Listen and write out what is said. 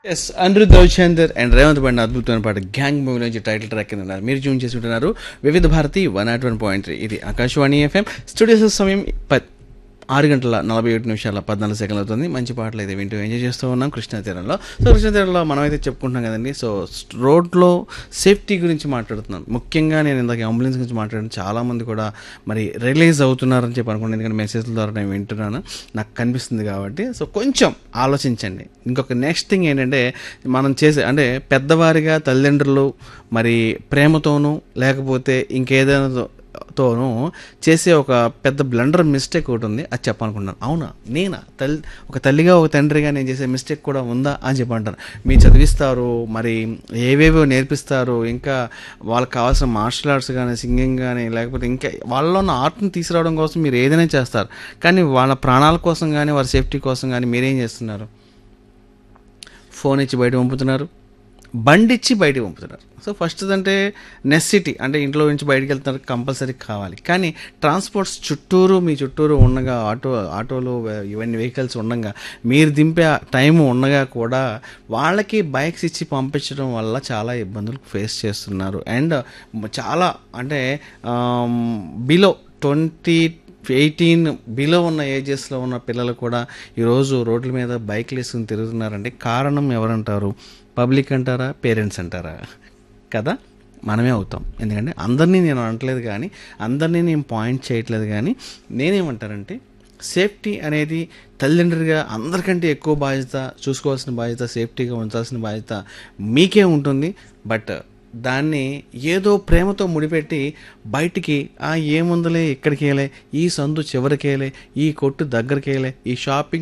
yes Anirudh Ravichander and Revanth పడిన అద్భుతమైన పాట గ్యాంగ్ మూవీ నుంచి టైటిల్ ట్రాక్ కింద ఉన్నారు మీరు జూన్ చేసి ఉంటున్నారు Vividh Bharati one nought one point three ఇది ఆకాశవాణి ఎఫ్ఎం స్టూడియోస్ సమయం ప- ఆరు గంటల నలభై ఏడు నిమిషాల పద్నాలుగు సెకండ్లు అవుతుంది మంచి పాటలు అయితే వింటూ ఎంజాయ్ చేస్తూ ఉన్నాం కృష్ణా తీరంలో సో కృష్ణా తీరంలో మనం అయితే చెప్పుకుంటున్నాం కదండి సో రోడ్లో సేఫ్టీ గురించి మాట్లాడుతున్నాం ముఖ్యంగా నేను ఇందాక అంబులెన్స్ గురించి మాట్లాడాను చాలామంది కూడా మరి రిలీజ్ అవుతున్నారని చెప్పి అనుకుంటున్నాను ఎందుకంటే మెసేజ్ల ద్వారా నేను వింటున్నాను నాకు కనిపిస్తుంది కాబట్టి సో కొంచెం ఆలోచించండి ఇంకొక నెక్స్ట్ థింగ్ ఏంటంటే మనం చేసే అంటే పెద్దవారిగా తల్లిదండ్రులు మరి ప్రేమతోనూ లేకపోతే ఇంకేదైనా తోనూ చేసే ఒక పెద్ద బ్లండర్ మిస్టేక్ ఒకటి ఉంది అది చెప్పాలనుకుంటున్నాను అవునా నేనా తల్లి ఒక తల్లిగా ఒక తండ్రిగా నేను చేసే మిస్టేక్ కూడా ఉందా అని చెప్పి అంటారు మీరు చదివిస్తారు మరి ఏవేవో నేర్పిస్తారు ఇంకా వాళ్ళకి కావాల్సిన మార్షల్ ఆర్ట్స్ కానీ సింగింగ్ కానీ లేకపోతే ఇంకా వాళ్ళలో ఉన్న ఆర్ట్ని తీసుకురావడం కోసం మీరు ఏదైనా చేస్తారు కానీ వాళ్ళ ప్రాణాల కోసం కానీ వారి సేఫ్టీ కోసం కానీ మీరేం చేస్తున్నారు ఫోన్ ఇచ్చి బయట పంపుతున్నారు బండి ఇచ్చి బయటకు పంపుతున్నారు సో ఫస్ట్ అంటే నెసిటీ అంటే ఇంట్లో నుంచి బయటకు వెళ్తున్నారు కంపల్సరీ కావాలి కానీ ట్రాన్స్పోర్ట్స్ చుట్టూరు మీ చుట్టూరు ఉండగా ఆటో ఆటోలు ఇవన్నీ వెహికల్స్ ఉండగా మీరు దింపే టైం ఉండగా కూడా వాళ్ళకి బైక్స్ ఇచ్చి పంపించడం వల్ల చాలా ఇబ్బందులు ఫేస్ చేస్తున్నారు అండ్ చాలా అంటే బిలో ట్వంటీ ఎయిటీన్ బిలో ఉన్న ఏజెస్లో ఉన్న పిల్లలు కూడా ఈరోజు రోడ్ల మీద బైక్లు వేసుకుని తిరుగుతున్నారంటే కారణం ఎవరంటారు పబ్లిక్ అంటారా పేరెంట్స్ అంటారా కదా మనమే అవుతాం ఎందుకంటే అందరినీ నేను అనట్లేదు కానీ అందరినీ నేను పాయింట్ చేయట్లేదు కానీ నేనేమంటానంటే సేఫ్టీ అనేది తల్లిదండ్రులుగా అందరికంటే ఎక్కువ బాధ్యత చూసుకోవాల్సిన బాధ్యత సేఫ్టీగా ఉంచాల్సిన బాధ్యత మీకే ఉంటుంది బట్ దాన్ని ఏదో ప్రేమతో ముడిపెట్టి బయటికి ఆ ఏముందలే ఇక్కడికేలే ఈ సందు చివరికేలే ఈ కొట్టు దగ్గరికేలే ఈ షాపింగ్